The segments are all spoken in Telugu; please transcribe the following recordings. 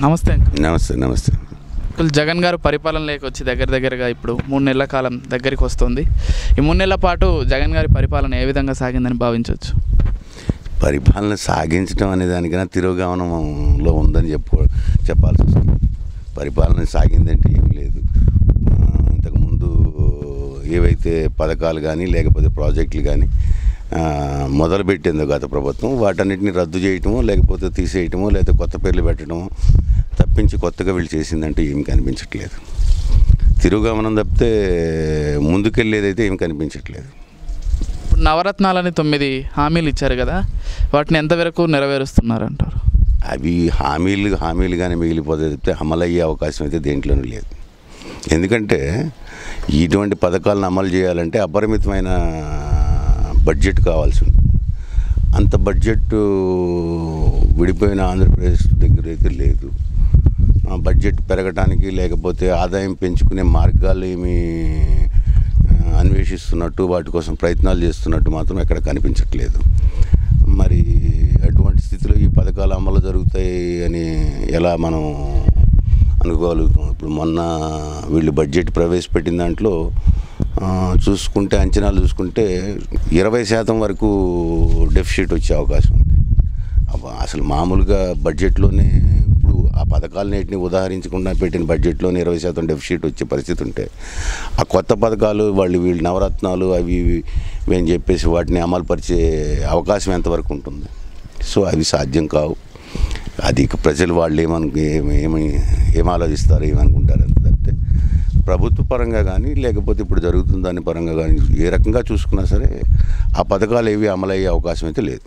నమస్తే అంకుల్. నమస్తే నమస్తే అంకుల్ జగన్ గారు పరిపాలనలోకి వచ్చి దగ్గర దగ్గరగా ఇప్పుడు మూడు నెలల కాలం దగ్గరికి వస్తుంది ఈ మూడు నెలల పాటు జగన్ గారి పరిపాలన ఏ విధంగా సాగిందని భావించవచ్చు పరిపాలన సాగించడం అనే దానికన్నా తిరోగమనంలో ఉందని చెప్పు చెప్పాల్సి వస్తుంది పరిపాలన సాగిందంటే ఏం లేదు ఆ, ఇంతకుముందు ఏవైతే పథకాలు కానీ లేకపోతే ప్రాజెక్టులు కానీ మొదలుపెట్టిందో గత ప్రభుత్వం వాటన్నిటిని రద్దు చేయటమో లేకపోతే తీసేయటమో లేకపోతే కొత్త పేర్లు పెట్టడమో తప్పించి కొత్తగా వీళ్ళు చేసిందంటే ఏం కనిపించట్లేదు తిరోగమనం తప్పితే ముందుకెళ్ళేదైతే ఏం కనిపించట్లేదు ఇప్పుడు నవరత్నాలని తొమ్మిది హామీలు ఇచ్చారు కదా వాటిని ఎంతవరకు నెరవేరుస్తున్నారు అంటారు అవి హామీలు హామీలుగానే మిగిలిపోతే తప్పితే అమలయ్యే అవకాశం అయితే దేంట్లోనూ లేదు ఎందుకంటే ఇటువంటి పథకాలను అమలు చేయాలంటే అపరిమితమైన బడ్జెట్ కావాల్సి ఉంటుంది అంత బడ్జెట్ విడిపోయిన ఆంధ్రప్రదేశ్ దగ్గర అయితే లేదు ఆ బడ్జెట్ పెరగటానికి లేకపోతే ఆదాయం పెంచుకునే మార్గాలు ఏమి ఆ, అన్వేషిస్తున్నట్టు వాటి కోసం ప్రయత్నాలు చేస్తున్నట్టు మాత్రం ఎక్కడ కనిపించట్లేదు మరి అటువంటి స్థితిలో ఈ పథకాలు అమలు జరుగుతాయి అని ఎలా మనం అనుకోగలుగుతాం ఇప్పుడు మొన్న వీళ్ళు బడ్జెట్ ప్రవేశపెట్టిన దాంట్లో ఆ, చూసుకుంటే అంచనాలు చూసుకుంటే ఇరవై శాతం వరకు డెఫిసిట్ వచ్చే అవకాశం ఉంది అవ- అసలు మామూలుగా బడ్జెట్లోనే ఇప్పుడు ఆ పథకాలన్నిటిని ఉదాహరించకుండా పెట్టిన బడ్జెట్లోనే ఇరవై శాతం డెఫిసిట్ వచ్చే పరిస్థితి ఉంటే ఆ కొత్త పథకాలు వాళ్ళు వీళ్ళు నవరత్నాలు అవి ఇవి ఇవి అని చెప్పేసి వాటిని అమలుపరిచే అవకాశం ఎంతవరకు ఉంటుంది సో అవి సాధ్యం కావు అది ఇక ప్రజలు వాళ్ళు ఏమను ఏమి ఏమి ఏం ఆలోచిస్తారు ఏమనుకుంటారు అంత తప్పితే ప్రభుత్వ పరంగా కానీ లేకపోతే ఇప్పుడు జరుగుతున్న దాని పరంగా కానీ ఏ రకంగా చూసుకున్నా సరే ఆ పథకాలు ఏవి అమలయ్యే అవకాశం అయితే లేదు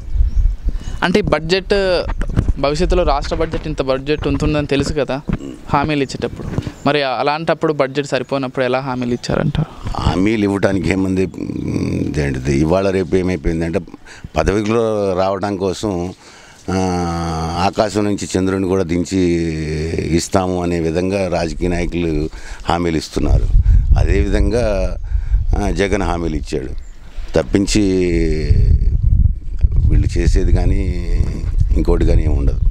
అంటే ఈ బడ్జెట్ భవిష్యత్తులో రాష్ట్ర బడ్జెట్ ఇంత బడ్జెట్ ఉంటుందని తెలుసు కదా హామీలు ఇచ్చేటప్పుడు మరి అలాంటప్పుడు బడ్జెట్ సరిపోనప్పుడు ఎలా హామీలు ఇచ్చారంటారు హామీలు ఇవ్వడానికి ఏముంది మ్, ఏంటిది ఇవాళ రేపు ఏమైపోయిందంటే పదవిలో రావడం కోసం ఆ, ఆకాశం నుంచి చంద్రుని కూడా దించి ఇస్తాము అనే విధంగా రాజకీయ నాయకులు హామీలు ఇస్తున్నారు అదేవిధంగా ఆ, జగన్ హామీలు ఇచ్చాడు తప్పించి వీళ్ళు చేసేది కానీ ఇంకోటి కానీ ఏమి ఉండదు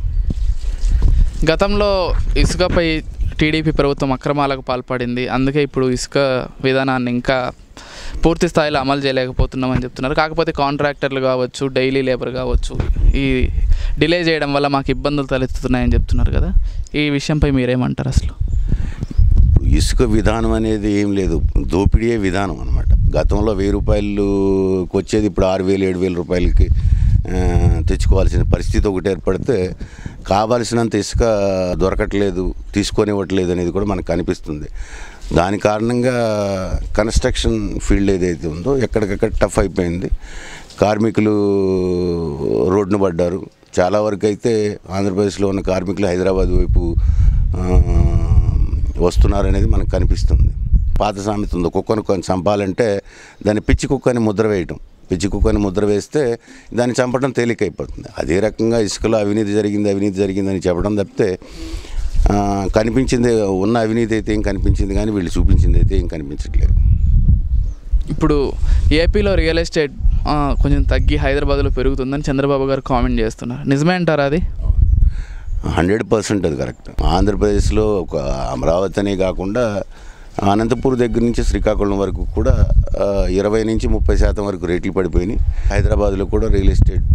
గతంలో ఇసుకపై టీడీపీ ప్రభుత్వం అక్రమాలకు పాల్పడింది అందుకే ఇప్పుడు ఇసుక విధానాన్ని ఇంకా పూర్తి స్థాయిలో అమలు చేయలేకపోతున్నామని చెప్తున్నారు కాకపోతే కాంట్రాక్టర్లు కావచ్చు డైలీ లేబర్ కావచ్చు ఈ డిలే చేయడం వల్ల మాకు ఇబ్బందులు తలెత్తుతున్నాయని చెప్తున్నారు కదా ఈ విషయంపై మీరేమంటారు అసలు ఇప్పుడు ఇసుక విధానం అనేది ఏం లేదు దోపిడీయే విధానం అనమాట గతంలో వెయ్యి రూపాయలుకి వచ్చేది ఇప్పుడు ఆరు వేలు ఏడు వేల రూపాయలకి ఆ, తెచ్చుకోవాల్సిన పరిస్థితి ఒకటి ఏర్పడితే కావాల్సినంత ఇసుక దొరకట్లేదు తీసుకొనివ్వట్లేదు అనేది కూడా మనకు కనిపిస్తుంది దాని కారణంగా కన్స్ట్రక్షన్ ఫీల్డ్ ఏదైతే ఉందో ఎక్కడికక్కడ టఫ్ అయిపోయింది కార్మికులు రోడ్డున పడ్డారు చాలా వరకు అయితే ఆంధ్రప్రదేశ్లో ఉన్న కార్మికులు హైదరాబాద్ వైపు ఆ, వస్తున్నారనేది మనకు కనిపిస్తుంది పాత సామెత ఉంది కుక్కను కొని చంపాలంటే దాన్ని పిచ్చి కుక్కని ముద్ర వేయటం పిచ్చి కుక్కని ముద్ర వేస్తే దాన్ని చంపడం తేలికైపోతుంది అదే రకంగా ఇసుకలో అవినీతి జరిగింది అవినీతి జరిగిందని చెప్పడం తప్పితే ఆ, కనిపించింది ఉన్న అవినీతి అయితే ఏం కనిపించింది కానీ వీళ్ళు చూపించింది అయితే ఏం కనిపించట్లేదు ఇప్పుడు ఏపీలో రియల్ ఎస్టేట్ ఆ, కొంచెం తగ్గి హైదరాబాద్లో పెరుగుతుందని చంద్రబాబు గారు కామెంట్ చేస్తున్నారు నిజమే అంటారా అది హండ్రెడ్ పర్సెంట్ అది కరెక్ట్ ఆంధ్రప్రదేశ్లో ఒక అమరావతి అనే కాకుండా అనంతపూర్ దగ్గర నుంచి శ్రీకాకుళం వరకు కూడా ఆ, ఇరవై నుంచి ముప్పై శాతం వరకు రేట్లు పడిపోయినాయి హైదరాబాద్లో కూడా రియల్ ఎస్టేట్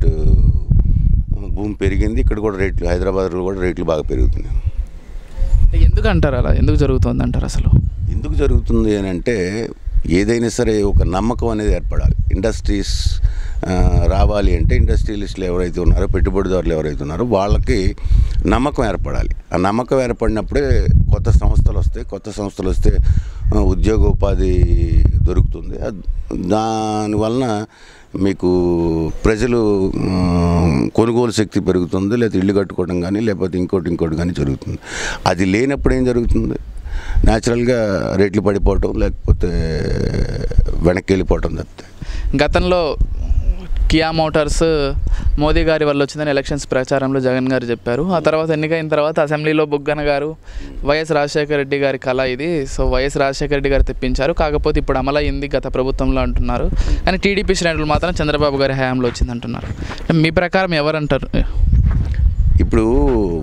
ఆ, భూమి పెరిగింది ఇక్కడ కూడా రేట్లు హైదరాబాద్లో కూడా రేట్లు బాగా పెరుగుతున్నాయి ఎందుకు అంటారు అలా ఎందుకు జరుగుతుంది అంటారు అసలు ఎందుకు జరుగుతుంది అని అంటే ఏదైనా సరే ఒక నమ్మకం అనేది ఏర్పడాలి ఇండస్ట్రీస్ ఆ, రావాలి అంటే ఇండస్ట్రియలిస్టులు ఎవరైతే ఉన్నారో పెట్టుబడిదారులు ఎవరైతే ఉన్నారో వాళ్ళకి నమ్మకం ఏర్పడాలి ఆ నమ్మకం ఏర్పడినప్పుడే కొత్త సంస్థలు వస్తాయి కొత్త సంస్థలు వస్తే ఆ, ఉద్యోగోపాధి దొరుకుతుంది అద్- దానివలన మీకు ప్రజలు ఆ, కొనుగోలు శక్తి పెరుగుతుంది లేకపోతే ఇల్లు కట్టుకోవడం కానీ లేకపోతే ఇంకోటి ఇంకోటి కానీ జరుగుతుంది అది లేనప్పుడు ఏం జరుగుతుంది న్యాచురల్గా రేట్లు పడిపోవటం లేకపోతే వెనక్కి వెళ్ళిపోవటం తప్పితే గతంలో కియా మోటార్స్ మోదీ గారి వల్ల వచ్చిందని ఎలక్షన్స్ ప్రచారంలో జగన్ గారు చెప్పారు ఆ తర్వాత ఎన్నికైన తర్వాత అసెంబ్లీలో బుగ్గన గారు వైఎస్ రాజశేఖర రెడ్డి గారి కళ ఇది సో వైఎస్ రాజశేఖర రెడ్డి గారు తెప్పించారు కాకపోతే ఇప్పుడు అమలయ్యింది గత ప్రభుత్వంలో అంటున్నారు కానీ టీడీపీ శ్రేణులు మాత్రం చంద్రబాబు గారి హయాంలో వచ్చింది అంటున్నారు అంటే మీ ప్రకారం ఎవరంటారు ఇప్పుడు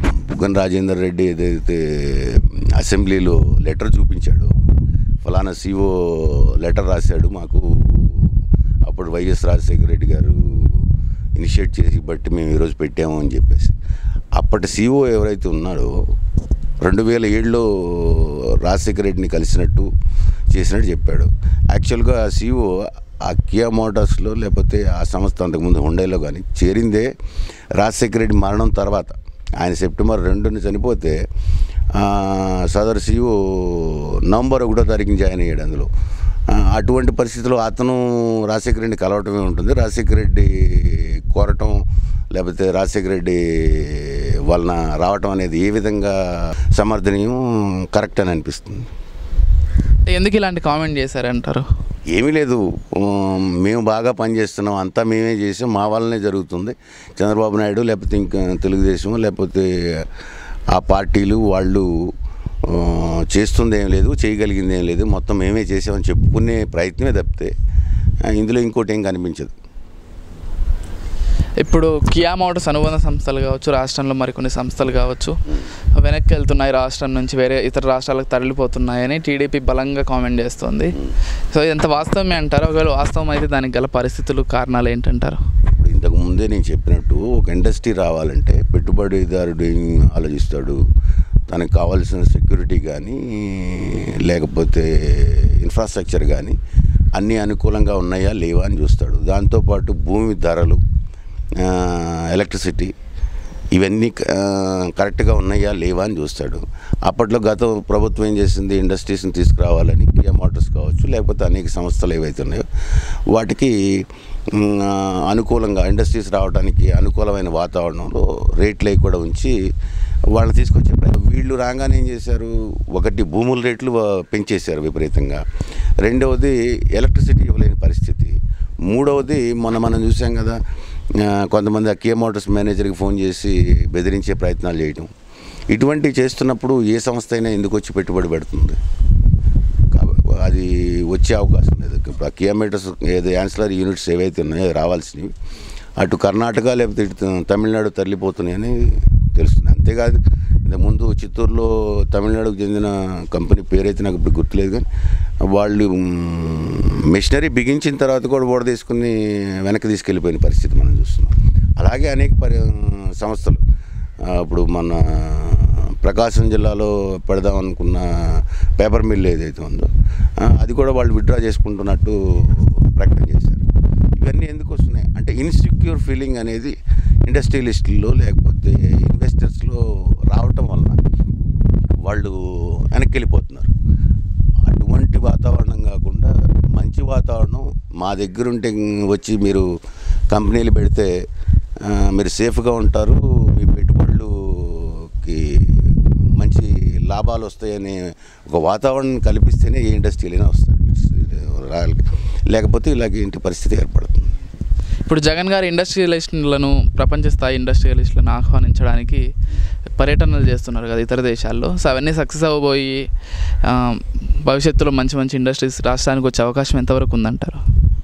బుగ్గన రాజేందర్ రెడ్డి ఏదైతే అసెంబ్లీలో లెటర్ చూపించాడో ఫలానా సిఓ లెటర్ రాశాడు మాకు అప్పుడు వైఎస్ రాజశేఖర రెడ్డి గారు ఇనిషియేట్ చేసి బట్టి మేము ఈరోజు పెట్టాము అని చెప్పేసి అప్పటి సిఓ ఎవరైతే ఉన్నాడో రెండు వేల ఏడులో రాజశేఖర రెడ్డిని కలిసినట్టు చేసినట్టు చెప్పాడు యాక్చువల్గా ఆ సిఓ ఆ కియా మోటార్స్లో లేకపోతే ఆ సంస్థ అంతకుముందు హుండైలో కానీ చేరిందే రాజశేఖర రెడ్డి మరణం తర్వాత ఆయన సెప్టెంబర్ రెండుని చనిపోతే ఆ, సదరు సిఓ నవంబర్ ఒకటో తారీఖున జాయిన్ అయ్యాడు అందులో ఆ, అటువంటి పరిస్థితిలో అతను రాజశేఖర రెడ్డిని కలవటమే ఉంటుంది రాజశేఖర రెడ్డి కోరటం లేకపోతే రాజశేఖర రెడ్డి వలన రావటం అనేది ఏ విధంగా సమర్థనీయం కరెక్ట్ అని అనిపిస్తుంది ఎందుకు ఇలాంటి కామెంట్ చేశారంటారు ఏమీ లేదు ఉమ్, మేము బాగా పనిచేస్తున్నాం అంతా మేమే చేసాం మా వల్లనే జరుగుతుంది చంద్రబాబు నాయుడు లేకపోతే ఇంకా తెలుగుదేశం లేకపోతే ఆ పార్టీలు వాళ్ళు ఆ, చేస్తుంది ఏం లేదు చేయగలిగింది ఏం లేదు మొత్తం మేమే చేసామని చెప్పుకునే ప్రయత్నమే తప్పితే ఆ, ఇందులో ఇంకోటి ఏం కనిపించదు ఇప్పుడు కియా మోటార్స్ అనుబంధ సంస్థలు కావచ్చు రాష్ట్రంలో మరికొన్ని సంస్థలు కావచ్చు వెనక్కి వెళ్తున్నాయి రాష్ట్రం నుంచి వేరే ఇతర రాష్ట్రాలకు తరలిపోతున్నాయని టీడీపీ బలంగా కామెంట్ చేస్తుంది సో ఇదంత వాస్తవమే అంటారు ఒకవేళ వాస్తవం అయితే దానికి గల పరిస్థితులు కారణాలు ఏంటంటారు ఇప్పుడు ఇంతకు ముందే నేను చెప్పినట్టు ఒక ఇండస్ట్రీ రావాలంటే పెట్టుబడిదారుడు ఏం ఆలోచిస్తాడు తనకు కావాల్సిన సెక్యూరిటీ కానీ లేకపోతే ఇన్ఫ్రాస్ట్రక్చర్ కానీ అన్నీ అనుకూలంగా ఉన్నాయా లేవా అని చూస్తాడు దాంతోపాటు భూమి ధరలు ఆ, ఎలక్ట్రిసిటీ ఇవన్నీ ఆ, కరెక్ట్గా ఉన్నాయా లేవా అని చూస్తాడు అప్పట్లో గత ప్రభుత్వం ఏం చేసింది ఇండస్ట్రీస్ని తీసుకురావాలని కియా మోటార్స్ కావచ్చు లేకపోతే అనేక సంస్థలు ఏవైతే ఉన్నాయో వాటికి మ్, ఆ, అనుకూలంగా ఇండస్ట్రీస్ రావడానికి అనుకూలమైన వాతావరణంలో రేట్లు అవి కూడా ఉంచి వాళ్ళని తీసుకొచ్చే ప్రయత్నం వీళ్ళు రాగానే ఏం చేశారు ఒకటి భూముల రేట్లు ఆ, పెంచేశారు విపరీతంగా రెండవది ఎలక్ట్రిసిటీ ఇవ్వలేని పరిస్థితి మూడవది మొన్న మనం చూసాం కదా ఆ, కొంతమంది ఆ కియా మోటార్స్ మేనేజర్కి ఫోన్ చేసి బెదిరించే ప్రయత్నాలు చేయటం ఇటువంటివి చేస్తున్నప్పుడు ఏ సంస్థ అయినా ఎందుకు వచ్చి పెట్టుబడి పెడుతుంది కాబ- అది వచ్చే అవకాశం లేదు ఇప్పుడు ఆ కియా మోటార్స్ ఏదో యాన్సిలరీ యూనిట్స్ ఏవైతే ఉన్నాయో అవి రావాల్సినవి అటు కర్ణాటక లేకపోతే ఇటు తమిళనాడు తరలిపోతున్నాయని తెలుస్తుంది అంతేకాదు ఇంతకుముందు చిత్తూరులో తమిళనాడుకు చెందిన కంపెనీ పేరైతే నాకు ఇప్పుడు గుర్తులేదు కానీ వాళ్ళు మిషనరీ బిగించిన తర్వాత కూడా ఓడ తీసుకుని వెనక్కి తీసుకెళ్ళిపోయిన పరిస్థితి మనం చూస్తున్నాం అలాగే అనేక పరి సంస్థలు ఆ, ఇప్పుడు మన ప్రకాశం జిల్లాలో పెడదాం అనుకున్న పేపర్ మిల్ ఏదైతే ఉందో ఆ, అది కూడా వాళ్ళు విత్డ్రా చేసుకుంటున్నట్టు ప్రకటన చేశారు ఇవన్నీ ఎందుకు వస్తున్నాయి అంటే ఇన్సెక్యూర్ ఫీలింగ్ అనేది ఇండస్ట్రియలిస్టుల్లో లేకపోతే ఇన్వెస్టర్స్లో రావటం వలన వాళ్ళు వెనక్కి వెళ్ళిపోతున్నారు అటువంటి వాతావరణం కాకుండా మంచి వాతావరణం మా దగ్గర ఉంటే వచ్చి మీరు కంపెనీలు పెడితే ఆ, మీరు సేఫ్గా ఉంటారు మీ పెట్టుబడులుకి మంచి లాభాలు వస్తాయనే ఒక వాతావరణం కల్పిస్తేనే ఏ ఇండస్ట్రీలైనా వస్తాయి రా- లేకపోతే ఇలాగ ఇంటి పరిస్థితి ఏర్పడుతుంది ఇప్పుడు జగన్ గారి ఇండస్ట్రియలిస్టులను ప్రపంచ స్థాయి ఇండస్ట్రియలిస్టులను ఆహ్వానించడానికి పర్యటనలు చేస్తున్నారు కదా ఇతర దేశాల్లో సో అవన్నీ సక్సెస్ అవ్వబోయి ఆ, భవిష్యత్తులో మంచి మంచి ఇండస్ట్రీస్ రాష్ట్రానికి వచ్చే అవకాశం ఎంతవరకు ఉందంటారు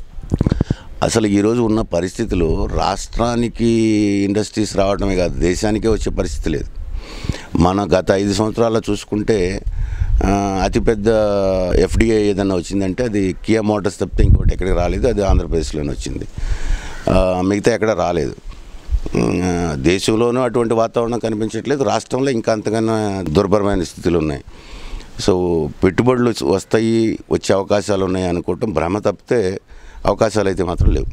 అసలు ఈరోజు ఉన్న పరిస్థితిలో రాష్ట్రానికి ఇండస్ట్రీస్ రావడమే కాదు దేశానికే వచ్చే పరిస్థితి లేదు మన గత ఐదు సంవత్సరాల్లో చూసుకుంటే ఆ, అతిపెద్ద ఎఫ్డిఐ ఏదన్నా వచ్చిందంటే అది కియా మోటార్స్ తప్పితే ఇంకోటి ఎక్కడికి రాలేదు అది ఆంధ్రప్రదేశ్లోనే వచ్చింది ఆ, మిగతా ఎక్కడ రాలేదు ఉమ్, ఆ, దేశంలోనూ అటువంటి వాతావరణం కనిపించట్లేదు రాష్ట్రంలో ఇంకా అంతకన్నా దుర్భరమైన స్థితులు ఉన్నాయి సో పెట్టుబడులు వస్తాయి వచ్చే అవకాశాలు ఉన్నాయి అనుకోవటం భ్రమ తప్పితే అవకాశాలు అయితే మాత్రం లేవు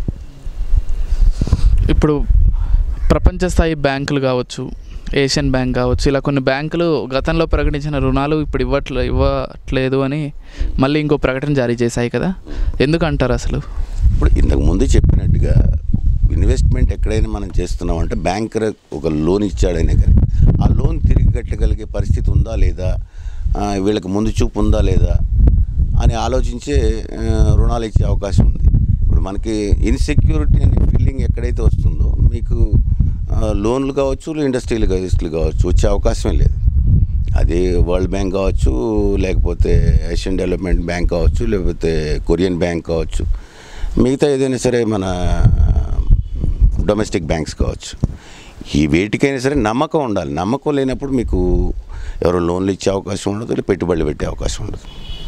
ఇప్పుడు ప్రపంచ స్థాయి బ్యాంకులు కావచ్చు ఏషియన్ బ్యాంక్ కావచ్చు ఇలా కొన్ని బ్యాంకులు గతంలో ప్రకటించిన రుణాలు ఇప్పుడు ఇవ్వట్లే ఇవ్వట్లేదు అని మళ్ళీ ఇంకో ప్రకటన జారీ చేశాయి కదా ఎందుకంటారు అసలు ఇప్పుడు ఇంతకు ముందు చెప్పినట్టుగా ఇన్వెస్ట్మెంట్ ఎక్కడైనా మనం చేస్తున్నామంటే బ్యాంకర్ ఒక లోన్ ఇచ్చాడనే కానీ ఆ లోన్ తిరిగి కట్టగలిగే పరిస్థితి ఉందా లేదా ఆ, వీళ్ళకి ముందు చూపు ఉందా లేదా అని ఆలోచించే ఆ, రుణాలు ఇచ్చే అవకాశం ఉంది ఇప్పుడు మనకి ఇన్సెక్యూరిటీ అనే ఫీలింగ్ ఎక్కడైతే వస్తుందో మీకు ఆ, లోన్లు కావచ్చు ఇండస్ట్రియల్ గజిస్టులు కావచ్చు వచ్చే అవకాశమే లేదు అది వరల్డ్ బ్యాంక్ కావచ్చు లేకపోతే ఏషియన్ డెవలప్మెంట్ బ్యాంక్ కావచ్చు లేకపోతే కొరియన్ బ్యాంక్ కావచ్చు మిగతా ఏదైనా సరే మన డొమెస్టిక్ బ్యాంక్స్ కావచ్చు ఈ వేటికైనా సరే నమ్మకం ఉండాలి నమ్మకం లేనప్పుడు మీకు ఎవరో లోన్లు ఇచ్చే అవకాశం ఉండదు పెట్టుబడులు పెట్టే అవకాశం ఉండదు